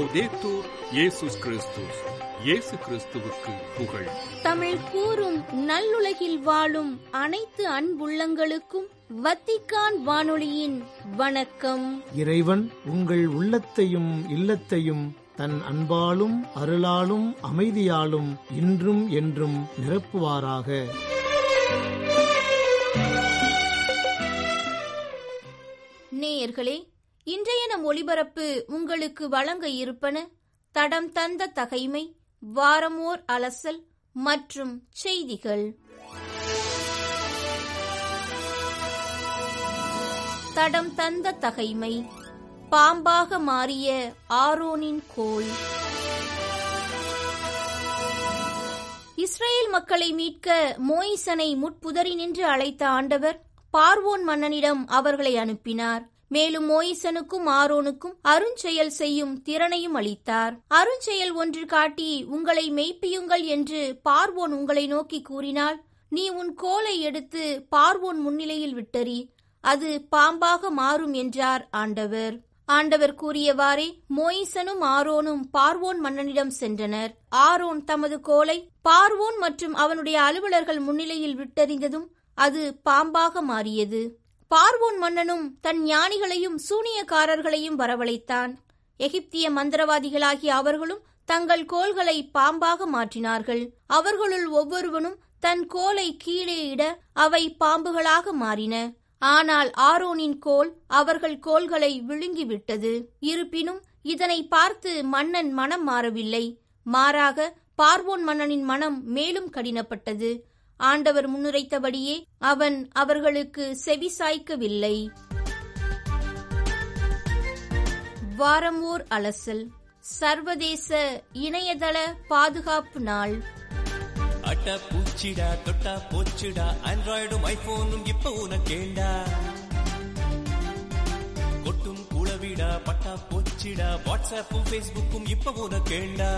லவ்தேத்தூர் இயேசுஸ் கிறிஸ்துஸ் இயேசு கிறிஸ்துவுக்கு புகழ் தமிழ் கூறும் நல்லுலகில் வாழும் அனைத்து அன்புள்ளங்களுக்கும் வத்திக்கான் வானொலியின் வணக்கம் இறைவன் உங்கள் உள்ளத்தையும் இல்லத்தையும் தன் அன்பாலும் அருளாலும் அமைதியாலும் இன்றும் என்றும் நிரப்புவாராக நேயர்களே இன்றைய நம் ஒளிபரப்பு உங்களுக்கு வழங்க இருப்பன தடம் தந்த தகைமை வாரமோர் அலசல் மற்றும் செய்திகள் தடம் தந்த தகைமை பாம்பாக மாறிய ஆரோனின் கோல் இஸ்ரேல் மக்களை மீட்க மோயிசனை முட்புதறி நின்று அழைத்த ஆண்டவர் பார்வோன் மன்னனிடம் அவர்களை அனுப்பினார் மேலும் மோயிசனுக்கும் ஆரோனுக்கும் அருஞ்செயல் செய்யும் திறனையும் அளித்தார் அருஞ்செயல் ஒன்று காட்டி உங்களை மெய்ப்பியுங்கள் என்று பார்வோன் உங்களை நோக்கி கூறினால் நீ உன் கோலை எடுத்து பார்வோன் முன்னிலையில் விட்டறி அது பாம்பாக மாறும் என்றார் ஆண்டவர் ஆண்டவர் கூறியவாறே மோயிசனும் ஆரோனும் பார்வோன் மன்னனிடம் சென்றனர் ஆரோன் தமது கோலை பார்வோன் மற்றும் அவனுடைய அலுவலர்கள் முன்னிலையில் விட்டறிந்ததும் அது பாம்பாக மாறியது பார்வோன் மன்னனும் தன் ஞானிகளையும் சூனியக்காரர்களையும் வரவழைத்தான் எகிப்திய மந்திரவாதிகளாகிய அவர்களும் தங்கள் கோல்களை பாம்பாக மாற்றினார்கள் அவர்களுள் ஒவ்வொருவனும் தன் கோலை கீழே இட அவை பாம்புகளாக மாறின ஆனால் ஆரோனின் கோல் அவர்கள் கோல்களை விழுங்கிவிட்டது இருப்பினும் இதனை பார்த்து மன்னன் மனம் மாறவில்லை மாறாக பார்வோன் மன்னனின் மனம் மேலும் கடினப்பட்டது ஆண்டவர் முன்னுரைத்தபடியே அவன் அவர்களுக்கு செவிசாய்க்கவில்லை வாரம் ஓர் அலசல் சர்வதேச இணையதள பாதுகாப்பு நாள் அட்டா பூச்சிடா தொட்டா போச்சுடா ஆண்ட்ராய்டும் ஐபோனும் இப்ப உனக்கேண்டா கொட்டும் குளவிடா பட்டா போச்சிடா வாட்ஸ்அப்பும் ஃபேஸ்புக்கும் இப்ப உனக்கேண்டா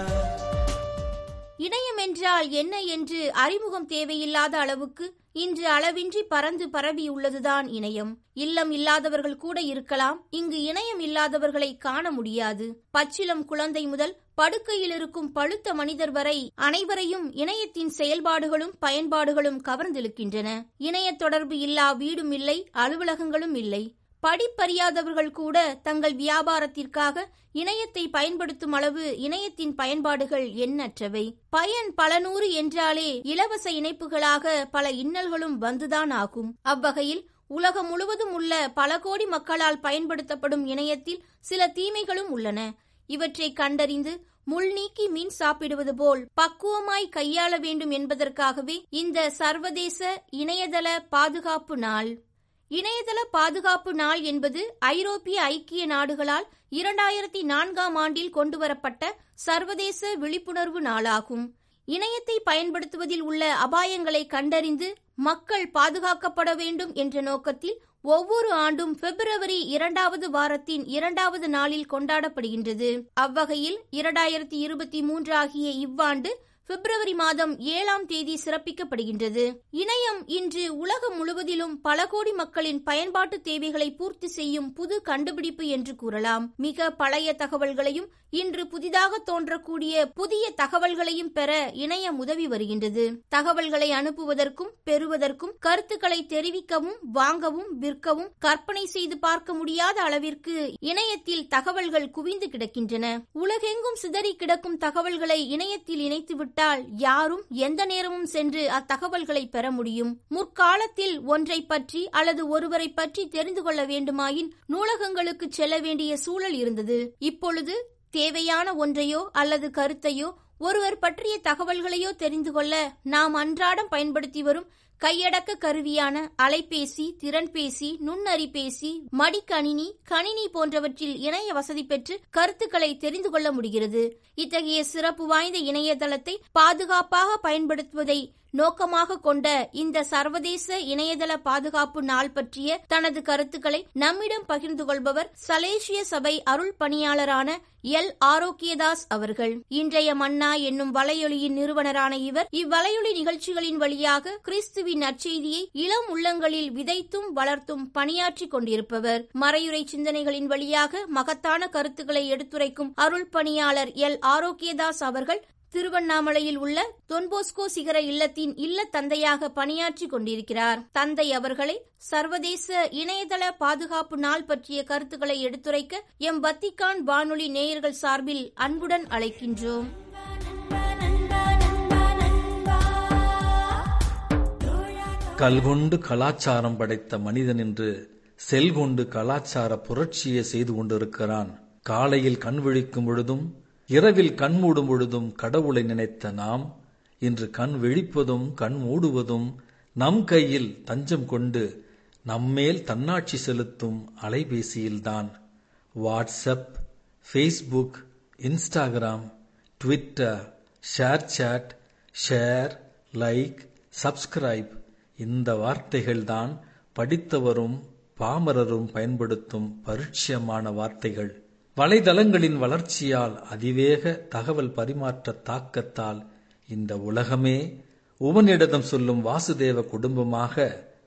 இணையம் என்றால் என்ன என்று அறிமுகம் தேவையில்லாத அளவுக்கு இன்று அளவின்றி பறந்து பரவியுள்ளதுதான் இணையம் இல்லம் இல்லாதவர்கள் கூட இருக்கலாம் இங்கு இணையம் இல்லாதவர்களை காண முடியாது பச்சிலம் குழந்தை முதல் படுக்கையில் இருக்கும் பழுத்த மனிதர் வரை அனைவரையும் இணையத்தின் செயல்பாடுகளும் பயன்பாடுகளும் கவர்ந்திழுக்கின்றன இணைய தொடர்பு இல்லா வீடும் இல்லை அலுவலகங்களும் இல்லை படிப்பறியாதவர்கள் கூட தங்கள் வியாபாரத்திற்காக இணையத்தை பயன்படுத்தும் அளவு இணையத்தின் பயன்பாடுகள் எண்ணற்றவை பயன் பல நூறு என்றாலே இலவச இணைப்புகளாக பல இன்னல்களும் வந்துதான் ஆகும் அவ்வகையில் உலகம் முழுவதும் உள்ள பல கோடி மக்களால் பயன்படுத்தப்படும் இணையத்தில் சில தீமைகளும் உள்ளன இவற்றை கண்டறிந்து முள் நீக்கி மீன் சாப்பிடுவது போல் பக்குவமாய் கையாள வேண்டும் என்பதற்காகவே இந்த சர்வதேச இணையதள பாதுகாப்பு நாள் இணையதள பாதுகாப்பு நாள் என்பது ஐரோப்பிய ஐக்கிய நாடுகளால் இரண்டாயிரத்தி நான்காம் ஆண்டில் கொண்டுவரப்பட்ட சர்வதேச விழிப்புணர்வு நாளாகும் இணையத்தை பயன்படுத்துவதில் உள்ள அபாயங்களை கண்டறிந்து மக்கள் பாதுகாக்கப்பட வேண்டும் என்ற நோக்கத்தில் ஒவ்வொரு ஆண்டும் பிப்ரவரி இரண்டாவது வாரத்தின் இரண்டாவது நாளில் கொண்டாடப்படுகின்றது அவ்வகையில் இரண்டாயிரத்தி இருபத்தி மூன்று ஆகிய இவ்வாண்டு பிப்ரவரி மாதம் ஏழாம் தேதி சிறப்பிக்கப்படுகின்றது இணையம் இன்று உலகம் முழுவதிலும் பல கோடி மக்களின் பயன்பாட்டு தேவைகளை பூர்த்தி செய்யும் புது கண்டுபிடிப்பு என்று கூறலாம் மிக பழைய தகவல்களையும் இன்று புதிதாக தோன்றக்கூடிய புதிய தகவல்களையும் பெற இணையம் உதவி வருகின்றது தகவல்களை அனுப்புவதற்கும் பெறுவதற்கும் கருத்துக்களை தெரிவிக்கவும் வாங்கவும் விற்கவும் கற்பனை செய்து பார்க்க முடியாத அளவிற்கு இணையத்தில் தகவல்கள் குவிந்து கிடக்கின்றன உலகெங்கும் சிதறி கிடக்கும் தகவல்களை இணையத்தில் இணைத்துவிட்டால் யாரும் எந்த நேரமும் சென்று அத்தகவல்களை பெற முடியும் முற்காலத்தில் ஒன்றை பற்றி அல்லது ஒருவரை பற்றி தெரிந்து கொள்ள வேண்டுமாயின் நூலகங்களுக்கு செல்ல வேண்டிய சூழல் இருந்தது இப்பொழுது தேவையான ஒன்றையோ அல்லது கருத்தையோ ஒருவர் பற்றிய தகவல்களையோ தெரிந்து கொள்ள நாம் அன்றாடம் பயன்படுத்தி வரும் கையடக்க கருவியான அலைபேசி திறன்பேசி நுண்ணறிபேசி மடிக்கணினி கணினி போன்றவற்றில் இணைய வசதி பெற்று கருத்துக்களை தெரிந்து கொள்ள முடிகிறது இத்தகைய சிறப்பு வாய்ந்த இணையதளத்தை பாதுகாப்பாக பயன்படுத்துவதை நோக்கமாக கொண்ட இந்த சர்வதேச இணையதள பாதுகாப்பு நாள் பற்றிய தனது கருத்துக்களை நம்மிடம் பகிர்ந்து கொள்பவர் சலேசிய சபை அருள் பணியாளரான எல் ஆரோக்கியதாஸ் அவர்கள் இன்றைய மன்னா என்னும் வலையொலியின் நிறுவனரான இவர் இவ்வலையொலி நிகழ்ச்சிகளின் வழியாக கிறிஸ்துவின் நற்செய்தியை இளம் உள்ளங்களில் விதைத்தும் வளர்த்தும் பணியாற்றிக் கொண்டிருப்பவர் மறையுறை சிந்தனைகளின் வழியாக மகத்தான கருத்துக்களை எடுத்துரைக்கும் அருள் பணியாளர் எல் ஆரோக்கியதாஸ் அவர்கள் திருவண்ணாமலையில் உள்ள தொன்போஸ்கோ சிகர இல்லத்தின் இல்ல தந்தையாக பணியாற்றி கொண்டிருக்கிறார் தந்தை அவர்களை சர்வதேச இணையதள பாதுகாப்பு நாள் பற்றிய கருத்துக்களை எடுத்துரைக்க எம் வத்திக்கான் வானொலி நேயர்கள் சார்பில் அன்புடன் அழைக்கின்றோம் கல்கொண்டு கலாச்சாரம் படைத்த மனிதன் என்று செல் கொண்டு கலாச்சார புரட்சியை செய்து கொண்டிருக்கிறான் காலையில் கண் விழிக்கும் பொழுதும் இரவில் கண் மூடும் பொழுதும் கடவுளை நினைத்த நாம் இன்று கண் விழிப்பதும் கண் மூடுவதும் நம் கையில் தஞ்சம் கொண்டு நம்மேல் தன்னாட்சி செலுத்தும் அலைபேசியில்தான் WhatsApp Facebook Instagram Twitter share chat share like subscribe இந்த வார்த்தைகள்தான் படித்தவரும் பாமரரும் பயன்படுத்தும் பரிட்சயமான வார்த்தைகள் வலைதளங்களின் வளர்ச்சியால் அதிவேக தகவல் பரிமாற்ற தாக்கத்தால் இந்த உலகமே உவனிடதம் சொல்லும் வாசுதேவ குடும்பமாக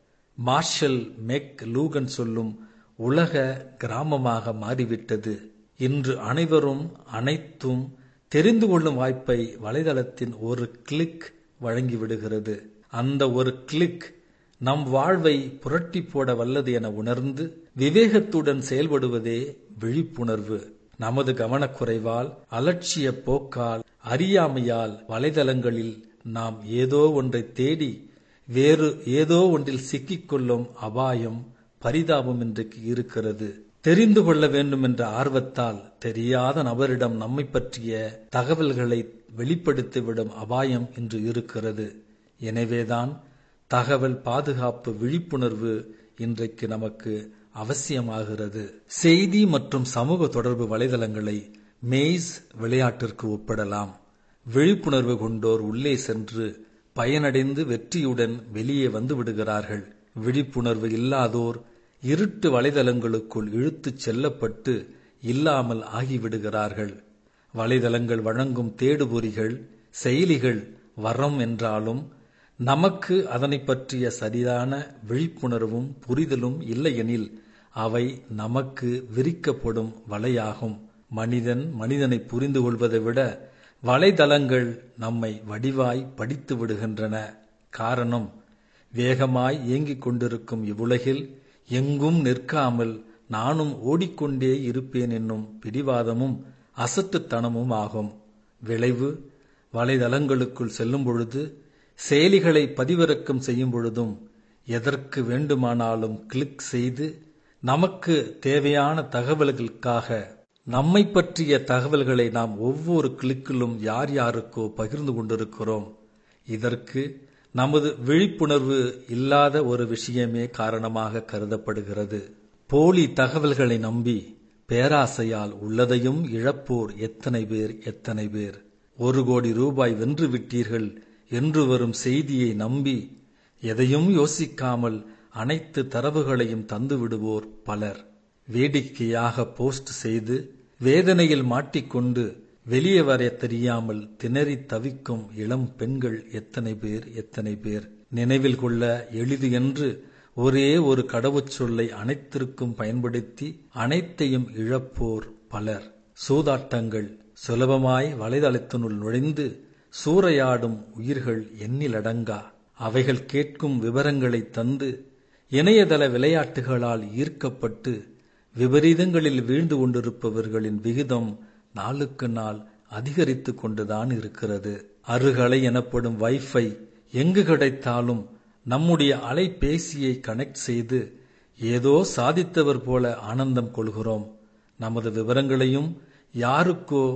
மார்ஷல் மெக் லூகன் சொல்லும் உலக கிராமமாக மாறிவிட்டது இன்று அனைவரும் அனைத்தும் தெரிந்து கொள்ளும் வாய்ப்பை வலைதளத்தின் ஒரு கிளிக் வழங்கிவிடுகிறது அந்த ஒரு கிளிக் நம் வாழ்வை புரட்டி போட வல்லது என உணர்ந்து விவேகத்துடன் செயல்படுவதே விழிப்புணர்வு நமது கவனக்குறைவால் அலட்சிய போக்கால் அறியாமையால் வலைதளங்களில் நாம் ஏதோ ஒன்றை தேடி வேறு ஏதோ ஒன்றில் சிக்கிக்கொள்ளும் அபாயம் பரிதாபம் இன்றைக்கு இருக்கிறது தெரிந்து கொள்ள வேண்டும் என்ற ஆர்வத்தால் தெரியாத நபரிடம் நம்மை பற்றிய தகவல்களை வெளிப்படுத்திவிடும் அபாயம் இன்று இருக்கிறது எனவேதான் தகவல் பாதுகாப்பு விழிப்புணர்வு இன்றைக்கு நமக்கு அவசியமாகிறது செய்தி மற்றும் சமூக தொடர்பு வலைதளங்களை மெய்ஸ் விளையாட்டிற்கு ஒப்பிடலாம் விழிப்புணர்வு கொண்டோர் உள்ளே சென்று பயனடைந்து வெற்றியுடன் வெளியே வந்து விடுகிறார்கள் விழிப்புணர்வு இல்லாதோர் இருட்டு வலைதளங்களுக்குள் இழுத்துச் செல்லப்பட்டு இல்லாமல் ஆகிவிடுகிறார்கள் வலைதளங்கள் வழங்கும் தேடுபொறிகள் செயலிகள் வரம் என்றாலும் நமக்கு அதனை பற்றிய சரியான விழிப்புணர்வும் புரிதலும் இல்லையெனில் அவை நமக்கு விரிக்கப்படும் வலையாகும் மனிதன் மனிதனை புரிந்து கொள்வதை விட வலைதளங்கள் நம்மை வடிவாய் படித்து விடுகின்றன காரணம் வேகமாய் இயங்கிக் கொண்டிருக்கும் இவ்வுலகில் எங்கும் நிற்காமல் நானும் ஓடிக்கொண்டே இருப்பேன் என்னும் பிடிவாதமும் அசட்டுத்தனமும் ஆகும் விளைவு வலைதளங்களுக்குள் செல்லும் பொழுது செயலிகளை பதிவிறக்கம் செய்யும் பொழுதும் எதற்கு வேண்டுமானாலும் கிளிக் செய்து நமக்கு தேவையான தகவல்களுக்காக நம்மை பற்றிய தகவல்களை நாம் ஒவ்வொரு கிளிக்கிலும் யார் யாருக்கோ பகிர்ந்து கொண்டிருக்கிறோம் இதற்கு நமது விழிப்புணர்வு இல்லாத ஒரு விஷயமே காரணமாக கருதப்படுகிறது போலி தகவல்களை நம்பி பேராசையால் உள்ளதையும் இழப்போர் எத்தனை பேர் எத்தனை பேர் ஒரு கோடி ரூபாய் வென்று விட்டீர்கள் என்று வரும் செய்தியை நம்பி எதையும் யோசிக்காமல் அனைத்து தரவுகளையும் தந்து விடுவோர் பலர் வேடிக்கையாக போஸ்ட் செய்து வேதனையில் மாட்டிக்கொண்டு வெளியே வர தெரியாமல் திணறி தவிக்கும் இளம் பெண்கள் எத்தனை பேர் எத்தனை பேர் நினைவில் கொள்ள எளிது என்று ஒரே ஒரு கடவுச்சொல்லை அனைத்திற்கும் பயன்படுத்தி அனைத்தையும் இழப்போர் பலர் சூதாட்டங்கள் சுலபமாய் வலைதளத்தினுள் நுழைந்து சூறையாடும் உயிர்கள் எண்ணிலடங்கா அவைகள் கேட்கும் விவரங்களை தந்து இணையதள விளையாட்டுகளால் ஈர்க்கப்பட்டு விபரீதங்களில் வீழ்ந்து கொண்டிருப்பவர்களின் விகிதம் நாளுக்கு நாள் அதிகரித்து கொண்டுதான் இருக்கிறது அருகலை எனப்படும் வைஃபை எங்கு கிடைத்தாலும் நம்முடைய அலைபேசியை கனெக்ட் செய்து ஏதோ சாதித்தவர் போல ஆனந்தம் கொள்கிறோம் நமது விவரங்களையும் யாருக்கோ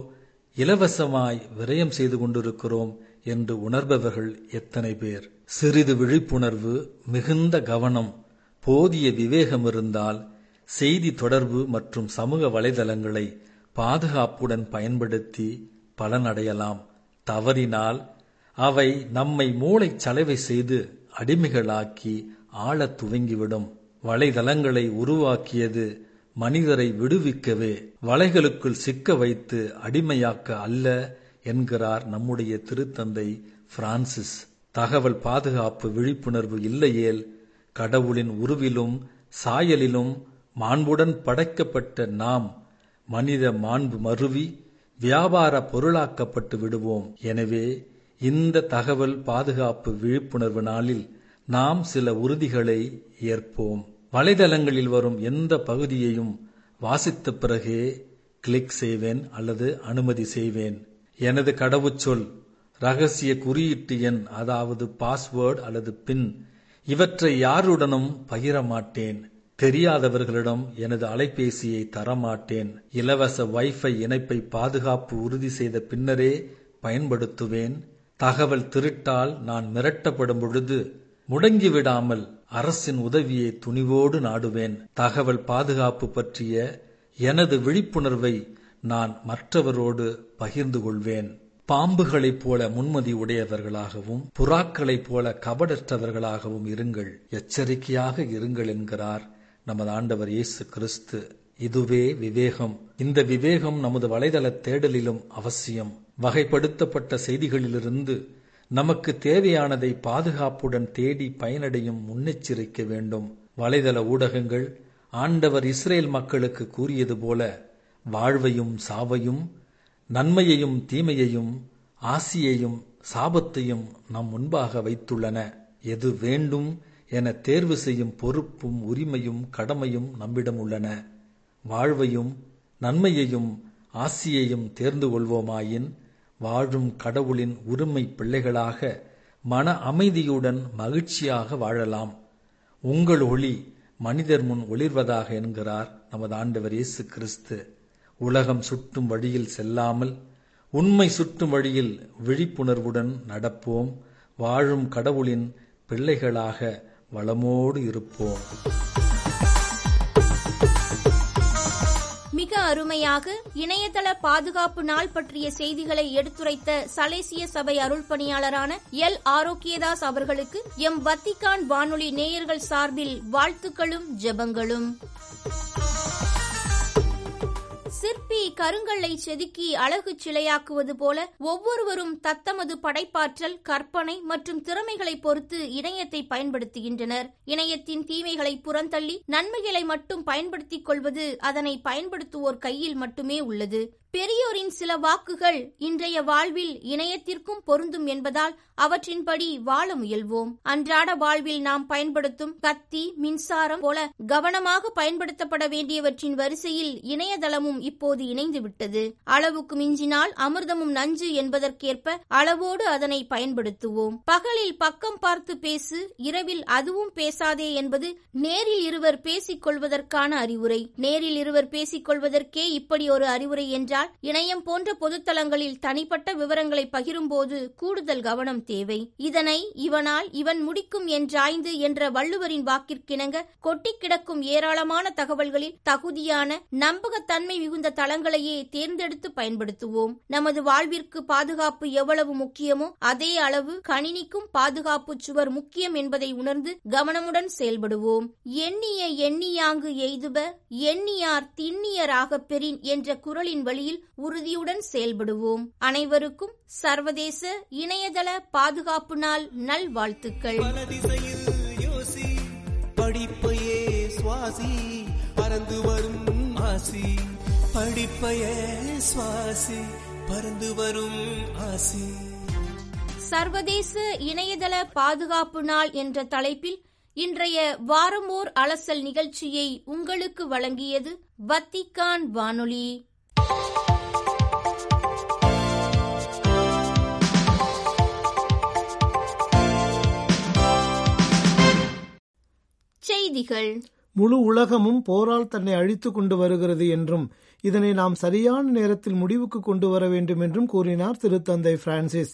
இலவசமாய் விரயம் செய்து கொண்டிருக்கிறோம் என்று உணர்பவர்கள் எத்தனை பேர் சிறிது விழிப்புணர்வு மிகுந்த கவனம் போதிய விவேகம் இருந்தால் செய்தி தொடர்பு மற்றும் சமூக வலைதளங்களை பாதுகாப்புடன் பயன்படுத்தி பலனடையலாம் தவறினால் அவை நம்மை மூளைச் சலவை செய்து அடிமைகளாக்கி ஆளத் துவங்கிவிடும் வலைதளங்களை உருவாக்கியது மனிதரை விடுவிக்கவே வலைகளுக்குள் சிக்க வைத்து அடிமையாக்க அல்ல என்கிறார் நம்முடைய திருத்தந்தை பிரான்சிஸ் தகவல் பாதுகாப்பு விழிப்புணர்வு இல்லையேல் கடவுளின் உருவிலும் சாயலிலும் மாண்புடன் படைக்கப்பட்ட நாம் மனித மாண்பு மருவி வியாபார பொருளாக்கப்பட்டு விடுவோம் எனவே இந்த தகவல் பாதுகாப்பு விழிப்புணர்வு நாளில் நாம் சில உறுதிகளை ஏற்போம் வலைதளங்களில் வரும் எந்த பகுதியையும் வாசித்த பிறகே கிளிக் செய்வேன் அல்லது அனுமதி செய்வேன் எனது கடவுச்சொல் ரகசிய குறியீட்டு எண் அதாவது பாஸ்வேர்டு அல்லது பின் இவற்றை யாருடனும் பகிர மாட்டேன் தெரியாதவர்களிடம் எனது அலைபேசியை தரமாட்டேன் இலவச வைஃபை இணைப்பை பாதுகாப்பு உறுதி செய்த பின்னரே பயன்படுத்துவேன் தகவல் திருட்டால் நான் மிரட்டப்படும் பொழுது முடங்கிவிடாமல் அரசின் உதவியை துணிவோடு நாடுவேன் தகவல் பாதுகாப்பு பற்றிய எனது விழிப்புணர்வை நான் மற்றவரோடு பகிர்ந்து கொள்வேன் பாம்புகளைப் போல முன்மதி உடையவர்களாகவும் புறாக்களைப் போல கபடற்றவர்களாகவும் இருங்கள் எச்சரிக்கையாக இருங்கள் என்கிறார் நமது ஆண்டவர் இயேசு கிறிஸ்து இதுவே விவேகம் இந்த விவேகம் நமது வலைதள தேடலிலும் அவசியம் வகைப்படுத்தப்பட்ட செய்திகளிலிருந்து நமக்கு தேவையானதை பாதுகாப்புடன் தேடி பயனடையும் முன்னெச்சரிக்க வேண்டும் வலைதள ஊடகங்கள் ஆண்டவர் இஸ்ரேல் மக்களுக்கு கூறியது போல வாழ்வையும் சாவையும் நன்மையையும் தீமையையும் ஆசியையும் சாபத்தையும் நம் முன்பாக வைத்துள்ளன எது வேண்டும் என தேர்வு செய்யும் பொறுப்பும் உரிமையும் கடமையும் நம்மிடம் உள்ளன வாழ்வையும் நன்மையையும் ஆசியையும் தேர்ந்து கொள்வோமாயின் வாழும் கடவுளின் உரிமை பிள்ளைகளாக மன அமைதியுடன் மகிழ்ச்சியாக வாழலாம் உங்கள் ஒளி மனிதர் முன் ஒளிர்வதாக என்கிறார் நமது ஆண்டவர் இயேசு கிறிஸ்து உலகம் சுற்றும் வழியில் செல்லாமல் உண்மை சுற்றும் வழியில் விழிப்புணர்வுடன் நடப்போம் வாழும் கடவுளின் பிள்ளைகளாக வளமோடு இருப்போம் மிக அருமையாக இணையதள பாதுகாப்பு நாள் பற்றிய செய்திகளை எடுத்துரைத்த சலேசிய சபை அருள் பணியாளரான எல் ஆரோக்கியதாஸ் அவர்களுக்கு எம் வத்திக்கான் வானொலி நேயர்கள் சார்பில் வாழ்த்துக்களும் ஜெபங்களும் சிற்பி கருங்கல்லை செதுக்கி அழகு சிலையாக்குவது போல ஒவ்வொருவரும் தத்தமது படைப்பாற்றல் கற்பனை மற்றும் திறமைகளை பொறுத்து இணையத்தை பயன்படுத்துகின்றனர் இணையத்தின் தீமைகளை புறந்தள்ளி நன்மைகளை மட்டும் பயன்படுத்திக் கொள்வது அதனை பயன்படுத்துவோர் கையில் மட்டுமே உள்ளது பெரியோரின் சில வாக்குகள் இன்றைய வாழ்வில் இணையத்திற்கும் பொருந்தும் என்பதால் அவற்றின்படி வாழ முயல்வோம் அன்றாட வாழ்வில் நாம் பயன்படுத்தும் கத்தி மின்சாரம் போல கவனமாக பயன்படுத்தப்பட வேண்டியவற்றின் வரிசையில் இணையதளமும் இப்போது இணைந்து விட்டது அளவுக்கு மிஞ்சினால் அமிர்தமும் நஞ்சு என்பதற்கேற்ப அளவோடு அதனை பயன்படுத்துவோம் பகலில் பக்கம் பார்த்து பேசு இரவில் அதுவும் பேசாதே என்பது நேரில் இருவர் பேசிக் கொள்வதற்கான அறிவுரை நேரில் இருவர் பேசிக் கொள்வதற்கே இப்படி ஒரு அறிவுரை என்றால் இணையம் போன்ற பொதுத்தளங்களில் தனிப்பட்ட விவரங்களை பகிரும்போது கூடுதல் கவனம் தேவை இதனை இவனால் இவன் முடிக்கும் என்றாய்ந்து என்ற வள்ளுவரின் வாக்கிற்கிணங்க கொட்டி கிடக்கும் ஏராளமான தகவல்களில் தகுதியான நம்பகத்தன்மை மிகுந்த தளங்களையே தேர்ந்தெடுத்து பயன்படுத்துவோம் நமது வாழ்விற்கு பாதுகாப்பு எவ்வளவு முக்கியமோ அதே அளவு கணினிக்கும் பாதுகாப்பு சுவர் முக்கியம் என்பதை உணர்ந்து கவனமுடன் செயல்படுவோம் எண்ணிய எண்ணியாங்கு எய்துப எண்ணியார் திண்ணியராகப் பெறின் என்ற குரலின் வழியில் உறுதியுடன் செயல்படுவோம் அனைவருக்கும் சர்வதேச இணையதள பாதுகாப்பு நாள் நல்வாழ்த்துக்கள் பல திசையில் யோசி படிப்பையே சுவாசி பறந்து வரும் ஆசி படிப்பையே சுவாசி பறந்து வரும் ஆசி சர்வதேச இணையதள பாதுகாப்பு நாள் என்ற தலைப்பில் இன்றைய வாரமோர் அலசல் நிகழ்ச்சியை உங்களுக்கு வழங்கியது வத்திக்கான் வானொலி செய்திகள் முழு உலகமும் போரால் தன்னை அழித்துக் கொண்டு வருகிறது என்றும் இதனை நாம் சரியான நேரத்தில் முடிவுக்கு கொண்டு வர வேண்டும் என்றும் கூறினார் திருத்தந்தை பிரான்சிஸ்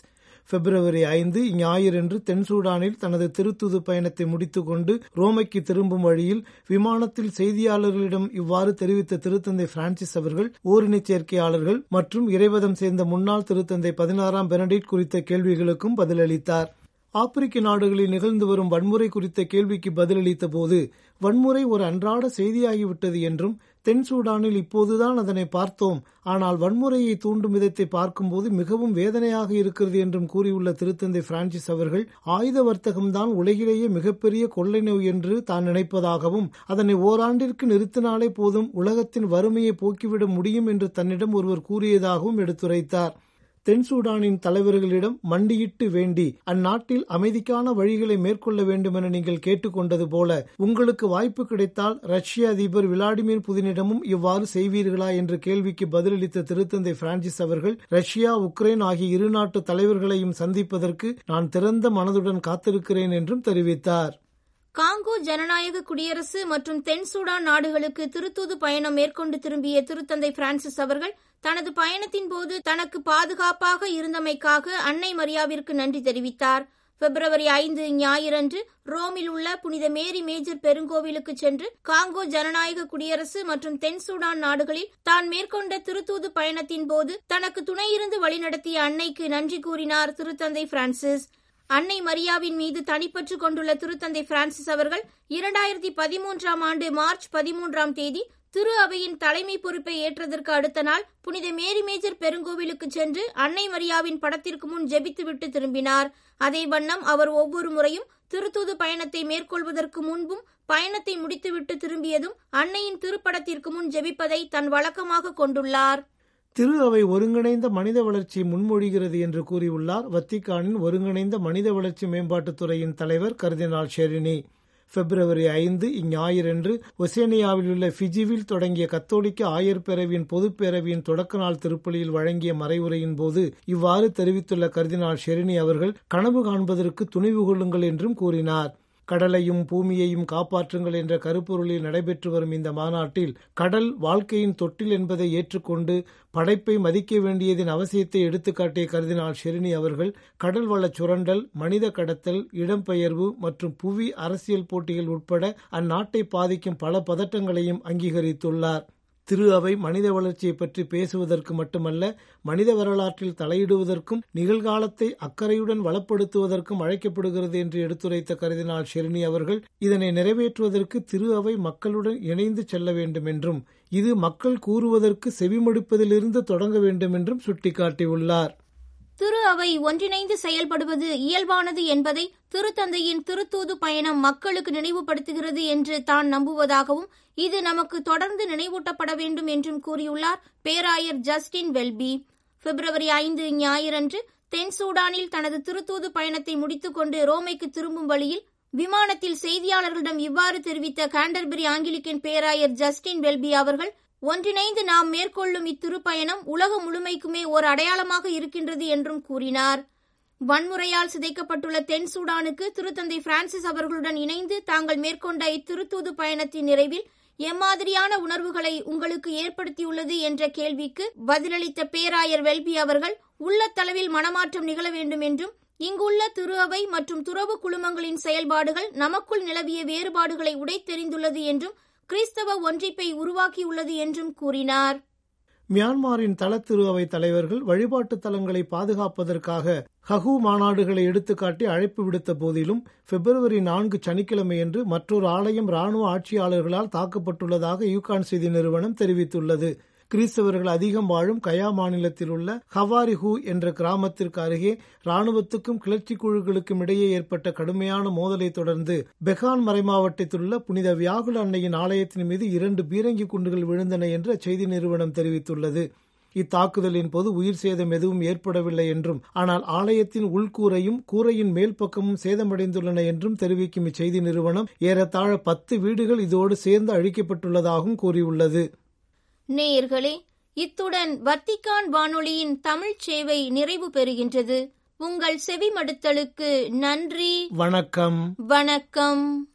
பிப்ரவரி ஐந்து ஞாயிறன்று தென்சூடானில் தனது திருத்துது பயணத்தை முடித்துக்கொண்டு ரோமைக்கு திரும்பும் வழியில் விமானத்தில் செய்தியாளர்களிடம் இவ்வாறு தெரிவித்த திருத்தந்தை பிரான்சிஸ் அவர்கள் ஓரினச் சேர்க்கையாளர்கள் மற்றும் இறைவதம் சேர்ந்த முன்னாள் திருத்தந்தை பதினாறாம் பெனடிட் குறித்த கேள்விகளுக்கும் பதிலளித்தார் ஆப்பிரிக்க நாடுகளில் நிகழ்ந்து வரும் வன்முறை குறித்த கேள்விக்கு பதிலளித்த போது வன்முறை ஒரு அன்றாட செய்தியாகிவிட்டது என்றும் தென் சூடானில் இப்போதுதான் அதனை பார்த்தோம் ஆனால் வன்முறையை தூண்டும் விதத்தை பார்க்கும்போது மிகவும் வேதனையாக இருக்கிறது என்றும் கூறியுள்ள திருத்தந்தை பிரான்சிஸ் அவர்கள் ஆயுத வர்த்தகம்தான் உலகிலேயே மிகப்பெரிய கொள்ளை நோய் என்று தான் நினைப்பதாகவும் அதனை ஓராண்டிற்கு நிறுத்தினாலே போதும் உலகத்தின் வறுமையை போக்கிவிட முடியும் என்று தன்னிடம் ஒருவர் கூறியதாகவும் எடுத்துரைத்தார் தென் சூடானின் தலைவர்களிடம் மண்டியிட்டு வேண்டி அந்நாட்டில் அமைதிக்கான வழிகளை மேற்கொள்ள வேண்டும் என நீங்கள் கேட்டுக்கொண்டது போல உங்களுக்கு வாய்ப்பு கிடைத்தால் ரஷ்ய அதிபர் விளாடிமிர் புதினிடமும் இவ்வாறு செய்வீர்களா என்ற கேள்விக்கு பதிலளித்த திருத்தந்தை பிரான்சிஸ் அவர்கள் ரஷ்யா உக்ரைன் ஆகிய இரு நாட்டு தலைவர்களையும் சந்திப்பதற்கு நான் திறந்த மனதுடன் காத்திருக்கிறேன் என்றும் தெரிவித்தார் காங்கோ ஜனநாயக குடியரசு மற்றும் தென் சூடான் நாடுகளுக்கு திருத்தூது பயணம் மேற்கொண்டு திரும்பிய திருத்தந்தை பிரான்சிஸ் அவர்கள் தனது பயணத்தின் போது தனக்கு பாதுகாப்பாக இருந்தமைக்காக அன்னை மரியாவிற்கு நன்றி தெரிவித்தார் பிப்ரவரி ஐந்து ஞாயிறன்று ரோமில் உள்ள புனித மேரி மேஜர் பெருங்கோவிலுக்கு சென்று காங்கோ ஜனநாயக குடியரசு மற்றும் தென் சூடான் நாடுகளில் தான் மேற்கொண்ட திருத்தூது பயணத்தின் போது தனக்கு துணையிருந்து வழிநடத்திய அன்னைக்கு நன்றி கூறினார் திருத்தந்தை பிரான்சிஸ் அன்னை மரியாவின் மீது தனிப்பற்று கொண்டுள்ள திருத்தந்தை பிரான்சிஸ் அவர்கள் இரண்டாயிரத்தி பதிமூன்றாம் ஆண்டு மார்ச் பதிமூன்றாம் தேதி திரு அவையின் தலைமை பொறுப்பை ஏற்றதற்கு அடுத்த நாள் புனித மேரி மேஜர் பெருங்கோவிலுக்கு சென்று அன்னை மரியாவின் படத்திற்கு முன் ஜெபித்துவிட்டு திரும்பினார் அதே வண்ணம் அவர் ஒவ்வொரு முறையும் திருத்தூது பயணத்தை மேற்கொள்வதற்கு முன்பும் பயணத்தை முடித்துவிட்டு திரும்பியதும் அன்னையின் திருப்படத்திற்கு முன் ஜெபிப்பதை தன் வழக்கமாக கொண்டுள்ளார் திரு அவை ஒருங்கிணைந்த மனித வளர்ச்சியை முன்மொழிகிறது என்று கூறியுள்ளார் வத்திக்கானின் ஒருங்கிணைந்த மனித வளர்ச்சி மேம்பாட்டுத் துறையின் தலைவர் கர்தினால் ஷெரினி பிப்ரவரி ஐந்து இஞ்ஞாயிறன்று ஒசேனியாவில் உள்ள ஃபிஜிவில் தொடங்கிய கத்தோலிக்க ஆயர் பேரவையின் பொதுப் பேரவையின் தொடக்க நாள் திருப்பலியில் வழங்கிய மறைவுரையின் போது இவ்வாறு தெரிவித்துள்ள கர்தினால் ஷெரினி அவர்கள் கனவு காண்பதற்கு துணிவு கொள்ளுங்கள் என்றும் கூறினார் கடலையும் பூமியையும் காப்பாற்றுங்கள் என்ற கருப்பொருளில் நடைபெற்று வரும் இந்த மாநாட்டில் கடல் வாழ்க்கையின் தொட்டில் என்பதை ஏற்றுக்கொண்டு படைப்பை மதிக்க வேண்டியதின் அவசியத்தை எடுத்துக்காட்டிய கருதினால் ஷெரினி அவர்கள் கடல் வளச் சுரண்டல் மனித கடத்தல் இடம்பெயர்வு மற்றும் புவி அரசியல் போட்டிகள் உட்பட அந்நாட்டை பாதிக்கும் பல பதட்டங்களையும் அங்கீகரித்துள்ளார் திரு அவை மனித வளர்ச்சியை பற்றி பேசுவதற்கு மட்டுமல்ல மனித வரலாற்றில் தலையிடுவதற்கும் நிகழ்காலத்தை அக்கறையுடன் வளப்படுத்துவதற்கும் அழைக்கப்படுகிறது என்று எடுத்துரைத்த கருதினால் ஷெரினி அவர்கள் இதனை நிறைவேற்றுவதற்கு திரு அவை மக்களுடன் இணைந்து செல்ல வேண்டும் என்றும் இது மக்கள் கூறுவதற்கு செவிமடுப்பதிலிருந்து தொடங்க வேண்டும் என்றும் சுட்டிக்காட்டியுள்ளார் திரு அவை ஒன்றிணைந்து செயல்படுவது இயல்பானது என்பதை திருத்தந்தையின் திருத்தூது பயணம் மக்களுக்கு நினைவுபடுத்துகிறது என்று தான் நம்புவதாகவும் இது நமக்கு தொடர்ந்து நினைவூட்டப்பட வேண்டும் என்றும் கூறியுள்ளார் பேராயர் ஜஸ்டின் வெல்பி பிப்ரவரி ஐந்து ஞாயிறன்று தென் சூடானில் தனது திருத்தூது பயணத்தை முடித்துக்கொண்டு ரோமைக்கு திரும்பும் வழியில் விமானத்தில் செய்தியாளர்களிடம் இவ்வாறு தெரிவித்த காண்டர்பரி ஆங்கிலிக்கன் பேராயர் ஜஸ்டின் வெல்பி அவர்கள் ஒன்றிணைந்து நாம் மேற்கொள்ளும் இத்திருப்பயணம் உலகம் முழுமைக்குமே ஒரு அடையாளமாக இருக்கின்றது என்றும் கூறினார் வன்முறையால் சிதைக்கப்பட்டுள்ள தென் சூடானுக்கு திருத்தந்தை பிரான்சிஸ் அவர்களுடன் இணைந்து தாங்கள் மேற்கொண்ட இத்திருத்தூது பயணத்தின் நிறைவில் எம்மாதிரியான உணர்வுகளை உங்களுக்கு ஏற்படுத்தியுள்ளது என்ற கேள்விக்கு பதிலளித்த பேராயர் வெல்பி அவர்கள் உள்ளத்தளவில் மனமாற்றம் நிகழ வேண்டும் என்றும் இங்குள்ள திரு அவை மற்றும் துறவு குழுமங்களின் செயல்பாடுகள் நமக்குள் நிலவிய வேறுபாடுகளை உடைத்தெறிந்துள்ளது என்றும் கிறிஸ்தவ ஒன்றிப்பை உருவாக்கியுள்ளது என்றும் கூறினார் மியான்மரின் தள திரு அவை தலைவர்கள் வழிபாட்டு தலங்களை பாதுகாப்பதற்காக ஹகு மாநாடுகளை எடுத்துக்காட்டி அழைப்பு விடுத்த போதிலும் பிப்ரவரி நான்கு சனிக்கிழமையன்று மற்றொரு ஆலயம் ராணுவ ஆட்சியாளர்களால் தாக்கப்பட்டுள்ளதாக யூகான் செய்தி நிறுவனம் தெரிவித்துள்ளது கிறிஸ்தவர்கள் அதிகம் வாழும் கயா மாநிலத்தில் உள்ள ஹவாரிஹூ என்ற கிராமத்திற்கு அருகே ராணுவத்துக்கும் கிளர்ச்சி குழுக்களுக்கும் இடையே ஏற்பட்ட கடுமையான மோதலை தொடர்ந்து பெகான் மறைமாவட்டத்தில் உள்ள புனித வியாகுல அன்னையின் ஆலயத்தின் மீது இரண்டு பீரங்கி குண்டுகள் விழுந்தன என்று அச்செய்தி நிறுவனம் தெரிவித்துள்ளது இத்தாக்குதலின் போது உயிர் சேதம் எதுவும் ஏற்படவில்லை என்றும் ஆனால் ஆலயத்தின் உள்கூரையும் கூரையின் மேல் பக்கமும் சேதமடைந்துள்ளன என்றும் தெரிவிக்கும் இச்செய்தி நிறுவனம் ஏறத்தாழ பத்து வீடுகள் இதோடு சேர்ந்து அழிக்கப்பட்டுள்ளதாகவும் கூறியுள்ளது நேயர்களே இத்துடன் வத்திக்கான் வானொலியின் தமிழ் சேவை நிறைவு பெறுகின்றது உங்கள் செவிமடுத்தலுக்கு நன்றி வணக்கம் வணக்கம்